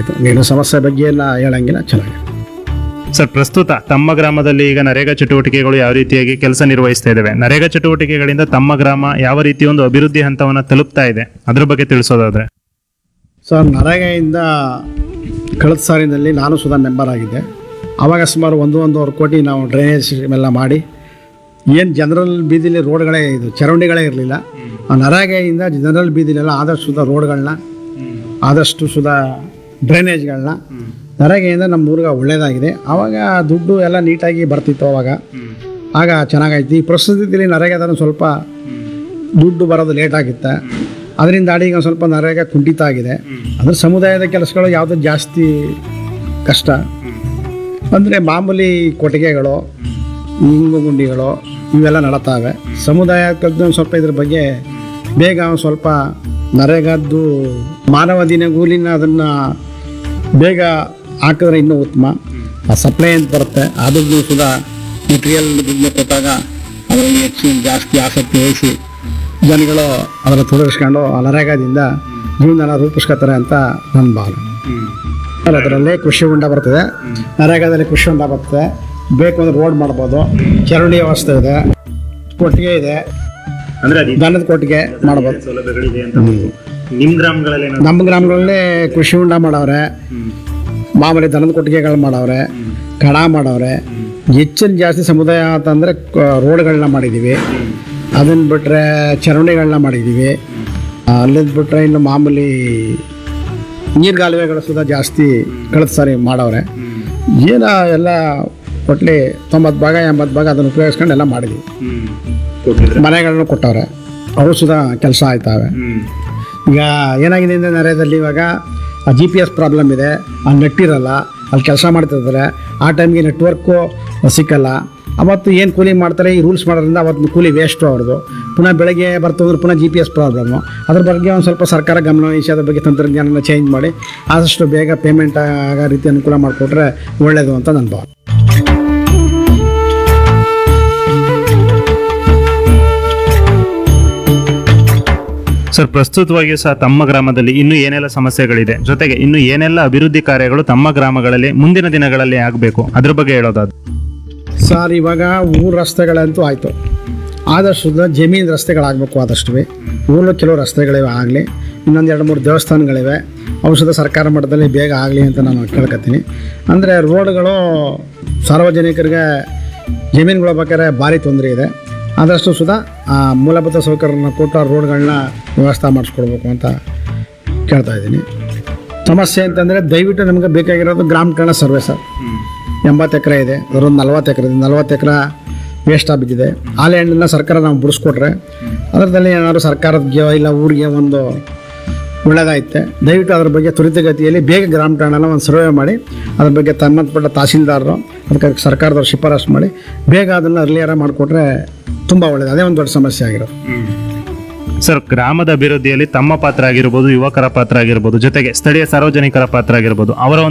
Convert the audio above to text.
ಚೆನ್ನಾಗಿತ್ತು ಏನು ಸಮಸ್ಯೆ ಬಗ್ಗೆ ಎಲ್ಲ ಹೇಳಂಗಿಲ್ಲ ಚೆನ್ನಾಗಿತ್ತು ಸರ್ ಪ್ರಸ್ತುತ ತಮ್ಮ ಗ್ರಾಮದಲ್ಲಿ ಈಗ ನರೇಗಾ ಚಟುವಟಿಕೆಗಳು ಯಾವ ರೀತಿಯಾಗಿ ಕೆಲಸ ನಿರ್ವಹಿಸ್ತಾ ಇದ್ದಾವೆ ನರೇಗಾ ಚಟುವಟಿಕೆಗಳಿಂದ ತಮ್ಮ ಗ್ರಾಮ ಯಾವ ರೀತಿ ಒಂದು ಅಭಿವೃದ್ಧಿ ಹಂತವನ್ನು ತಲುಪ್ತಾ ಇದೆ ಅದ್ರ ಬಗ್ಗೆ ತಿಳಿಸೋದಾದ್ರೆ ಸರ್ ನರೇಗಾಯಿಂದ ಕಳೆದ ಸಾಲಿನಲ್ಲಿ ನಾನು ಸುಧಾ ಮೆಂಬರ್ ಆಗಿದ್ದೆ ಆವಾಗ ಸುಮಾರು ಒಂದು ಒಂದೂವರೆ ಕೋಟಿ ನಾವು ಡ್ರೈನೇಜ್ ಎಲ್ಲ ಮಾಡಿ ಏನು ಜನರಲ್ ಬೀದಿಲಿ ರೋಡ್ಗಳೇ ಇದು ಚರಂಡಿಗಳೇ ಇರಲಿಲ್ಲ ಆ ನರೇಗಾಯಿಂದ ಜನರಲ್ ಬೀದಿಲೆಲ್ಲ ಆದಷ್ಟು ಸುಧಾ ರೋಡ್ಗಳನ್ನ ಆದಷ್ಟು ಸುಧಾ ಡ್ರೈನೇಜ್ಗಳನ್ನ ನರೇಗಾಯಿಂದ ನಮ್ಮ ಊರಿಗೆ ಒಳ್ಳೆಯದಾಗಿದೆ ಆವಾಗ ದುಡ್ಡು ಎಲ್ಲ ನೀಟಾಗಿ ಬರ್ತಿತ್ತು ಅವಾಗ ಆಗ ಚೆನ್ನಾಗಾಯ್ತು ಈ ಪ್ರಸ್ತುತದಲ್ಲಿ ನರೇಗಾದ ಸ್ವಲ್ಪ ದುಡ್ಡು ಬರೋದು ಲೇಟ್ ಆಗಿತ್ತೆ ಅದರಿಂದ ಅಡಿಗೆ ಒಂದು ಸ್ವಲ್ಪ ನರೇಗಾ ಕುಂಠಿತ ಆಗಿದೆ ಅದ್ರ ಸಮುದಾಯದ ಕೆಲಸಗಳು ಯಾವುದು ಜಾಸ್ತಿ ಕಷ್ಟ ಅಂದರೆ ಮಾಮೂಲಿ ಕೊಟ್ಟಿಗೆಗಳು ಇಂಗು ಗುಂಡಿಗಳು ಇವೆಲ್ಲ ನಡತಾವೆ ಸಮುದಾಯಕ್ಕದ್ದು ಒಂದು ಸ್ವಲ್ಪ ಇದ್ರ ಬಗ್ಗೆ ಬೇಗ ಒಂದು ಸ್ವಲ್ಪ ನರೇಗಾದ್ದು ಮಾನವ ದಿನಗೂಲಿನ ಅದನ್ನು ಬೇಗ ಹಾಕಿದ್ರೆ ಇನ್ನೂ ಉತ್ತಮ ಆ ಸಪ್ಲೈ ಅಂತ ಬರುತ್ತೆ ಅದನ್ನು ಸುಧಾ ಮೆಟೀರಿಯಲ್ ದುಡ್ಡು ಕೊಟ್ಟಾಗ ಅದರಲ್ಲಿ ಹೆಚ್ಚಿನ ಜಾಸ್ತಿ ಆಸಕ್ತಿ ವಹಿಸಿ ಜನಗಳು ಅದರ ತೊಡಗಿಸ್ಕೊಂಡು ಆ ನರೇಗಾದಿಂದ ಜೀವನ ರೂಪಿಸ್ಕೊತಾರೆ ಅಂತ ನನ್ನ ಭಾವನೆ ಆಮೇಲೆ ಅದರಲ್ಲಿ ಕೃಷಿ ಹೊಂಡ ಬರ್ತದೆ ನರೇಗಾದಲ್ಲಿ ಕೃಷಿ ಹೊಂಡ ಬರ್ತದೆ ಬೇಕು ಅಂದ್ರೆ ರೋಡ್ ಮಾಡ್ಬೋದು ಚರಂಡಿ ವ್ಯವಸ್ಥೆ ಇದೆ ಕೊಟ್ಟಿಗೆ ಇದೆ ಅಂದ್ರೆ ದನದ ಕೊಟ್ಟಿಗೆ ಮಾಡ್ಬೋದು ಸೌಲಭ್ಯಗಳಿದೆ ಅಂತ ನಿಮ್ ಗ್ರಾಮಗಳಲ್ಲಿ ನಮ್ಮ ಗ್ರಾಮಗಳಲ್ಲಿ ಕೃಷಿ ಹೊಂಡ ಮಾಡವ್ರೆ ಮಾಮೂಲಿ ದನದ ಕೊಟ್ಟಿಗೆಗಳು ಮಾಡವ್ರೆ ಕಡ ಮಾಡವ್ರೆ ಹೆಚ್ಚಿನ ಜಾಸ್ತಿ ಸಮುದಾಯ ಅಂತಂದರೆ ರೋಡ್ಗಳನ್ನ ಮಾಡಿದ್ದೀವಿ ಅದನ್ನು ಬಿಟ್ಟರೆ ಚರಂಡಿಗಳನ್ನ ಮಾಡಿದ್ದೀವಿ ಅಲ್ಲಿಂದ ಬಿಟ್ಟರೆ ಇನ್ನು ಮಾಮೂಲಿ ನೀರ್ಗಾಲುವೆಗಳು ಸುಧಾ ಜಾಸ್ತಿ ಕಳೆದ ಸಾರಿ ಮಾಡವ್ರೆ ಏನ ಎಲ್ಲ ಒಟ್ಲಿ ತೊಂಬತ್ತು ಭಾಗ ಎಂಬತ್ತು ಭಾಗ ಅದನ್ನು ಉಪಯೋಗಿಸ್ಕೊಂಡು ಎಲ್ಲ ಮಾಡಿದ್ವಿ ಮನೆಗಳನ್ನು ಕೊಟ್ಟವ್ರೆ ಅವು ಸುಧಾ ಕೆಲಸ ಆಯ್ತಾವೆ ಈಗ ಏನಾಗಿದೆ ಅಂದರೆ ನರೇದಲ್ಲಿ ಇವಾಗ ಜಿ ಪಿ ಎಸ್ ಪ್ರಾಬ್ಲಮ್ ಇದೆ ಆ ನೆಟ್ ಇರಲ್ಲ ಅಲ್ಲಿ ಕೆಲಸ ಮಾಡ್ತಿರ್ತಾರೆ ಆ ಟೈಮ್ಗೆ ನೆಟ್ವರ್ಕು ಸಿಕ್ಕಲ್ಲ ಅವತ್ತು ಏನು ಕೂಲಿ ಮಾಡ್ತಾರೆ ಈ ರೂಲ್ಸ್ ಮಾಡೋದ್ರಿಂದ ಅವತ್ತು ಕೂಲಿ ವೇಸ್ಟು ಅವ್ರದ್ದು ಪುನಃ ಬೆಳಗ್ಗೆ ಬರ್ತಂದ್ರೆ ಪುನಃ ಜಿ ಪಿ ಎಸ್ ಪ್ರಾಬ್ಲಮ್ಮು ಅದ್ರ ಬಗ್ಗೆ ಒಂದು ಸ್ವಲ್ಪ ಸರ್ಕಾರ ಗಮನ ವಹಿಸಿ ಅದ್ರ ಬಗ್ಗೆ ತಂತ್ರಜ್ಞಾನನ ಚೇಂಜ್ ಮಾಡಿ ಆದಷ್ಟು ಬೇಗ ಪೇಮೆಂಟ್ ಆಗೋ ರೀತಿ ಅನುಕೂಲ ಮಾಡಿಕೊಟ್ರೆ ಒಳ್ಳೆಯದು ಅಂತ ನನ್ನ ಭಾವನೆ ಸರ್ ಪ್ರಸ್ತುತವಾಗಿ ಸಹ ತಮ್ಮ ಗ್ರಾಮದಲ್ಲಿ ಇನ್ನೂ ಏನೆಲ್ಲ ಸಮಸ್ಯೆಗಳಿದೆ ಜೊತೆಗೆ ಇನ್ನು ಏನೆಲ್ಲ ಅಭಿವೃದ್ಧಿ ಕಾರ್ಯಗಳು ತಮ್ಮ ಗ್ರಾಮಗಳಲ್ಲಿ ಮುಂದಿನ ದಿನಗಳಲ್ಲಿ ಆಗಬೇಕು ಅದ್ರ ಬಗ್ಗೆ ಹೇಳೋದಾದ್ರೆ ಸರ್ ಇವಾಗ ಊರು ರಸ್ತೆಗಳಂತೂ ಆಯಿತು ಆದಷ್ಟು ಜಮೀನು ರಸ್ತೆಗಳಾಗಬೇಕು ಆದಷ್ಟು ಊರಲ್ಲೂ ಕೆಲವು ರಸ್ತೆಗಳಿವೆ ಆಗಲಿ ಇನ್ನೊಂದು ಎರಡು ಮೂರು ದೇವಸ್ಥಾನಗಳಿವೆ ಔಷಧ ಸರ್ಕಾರ ಮಟ್ಟದಲ್ಲಿ ಬೇಗ ಆಗಲಿ ಅಂತ ನಾನು ಕೇಳ್ಕೊತೀನಿ ಅಂದರೆ ರೋಡ್ಗಳು ಸಾರ್ವಜನಿಕರಿಗೆ ಜಮೀನುಗಳು ಬೇಕಾದ್ರೆ ಭಾರಿ ತೊಂದರೆ ಇದೆ ಆದಷ್ಟು ಸುಧಾ ಆ ಮೂಲಭೂತ ಸೌಕರ್ಯನ ಕೊಟ್ಟು ಆ ರೋಡ್ಗಳನ್ನ ವ್ಯವಸ್ಥೆ ಮಾಡಿಸ್ಕೊಡ್ಬೇಕು ಅಂತ ಕೇಳ್ತಾ ಇದ್ದೀನಿ ಸಮಸ್ಯೆ ಅಂತಂದರೆ ದಯವಿಟ್ಟು ನಮಗೆ ಬೇಕಾಗಿರೋದು ಗ್ರಾಮ ಕಣ ಸರ್ವೆ ಸರ್ ಎಂಬತ್ತು ಎಕರೆ ಇದೆ ಅದರೊಂದು ನಲ್ವತ್ತು ಎಕರೆ ಇದೆ ನಲ್ವತ್ತು ಎಕರೆ ವೇಸ್ಟ್ ಬಿದ್ದಿದೆ ಆಲೆ ಹಣ್ಣನ್ನ ಸರ್ಕಾರ ನಾವು ಬಿಡಿಸ್ಕೊಟ್ರೆ ಅದರದಲ್ಲಿ ಏನಾದ್ರು ಸರ್ಕಾರಕ್ಕೆ ಇಲ್ಲ ಊರಿಗೆ ಒಂದು ಒಳ್ಳೆದಾಯ್ತೆ ದಯವಿಟ್ಟು ಅದ್ರ ಬಗ್ಗೆ ತ್ವರಿತಗತಿಯಲ್ಲಿ ಬೇಗ ಗ್ರಾಮ ಠಾಣನ ಒಂದು ಸರ್ವೆ ಮಾಡಿ ಅದ್ರ ಬಗ್ಗೆ ಸಂಬಂಧಪಟ್ಟ ತಹಸೀಲ್ದಾರರು ಅದಕ್ಕೆ ಸರ್ಕಾರದವ್ರು ಶಿಫಾರಸು ಮಾಡಿ ಬೇಗ ಅದನ್ನು ಅರ್ಲಿಯರ ಮಾಡಿಕೊಟ್ರೆ ತುಂಬ ಒಳ್ಳೆಯದು ಅದೇ ಒಂದು ದೊಡ್ಡ ಸಮಸ್ಯೆ ಆಗಿರೋದು ಸರ್ ಗ್ರಾಮದ ಅಭಿವೃದ್ಧಿಯಲ್ಲಿ ತಮ್ಮ ಪಾತ್ರ ಆಗಿರ್ಬೋದು ಯುವಕರ ಪಾತ್ರ ಆಗಿರ್ಬೋದು ಜೊತೆಗೆ ಸ್ಥಳೀಯ ಸಾರ್ವಜನಿಕರ ಪಾತ್ರ ಆಗಿರ್ಬೋದು ಅವರ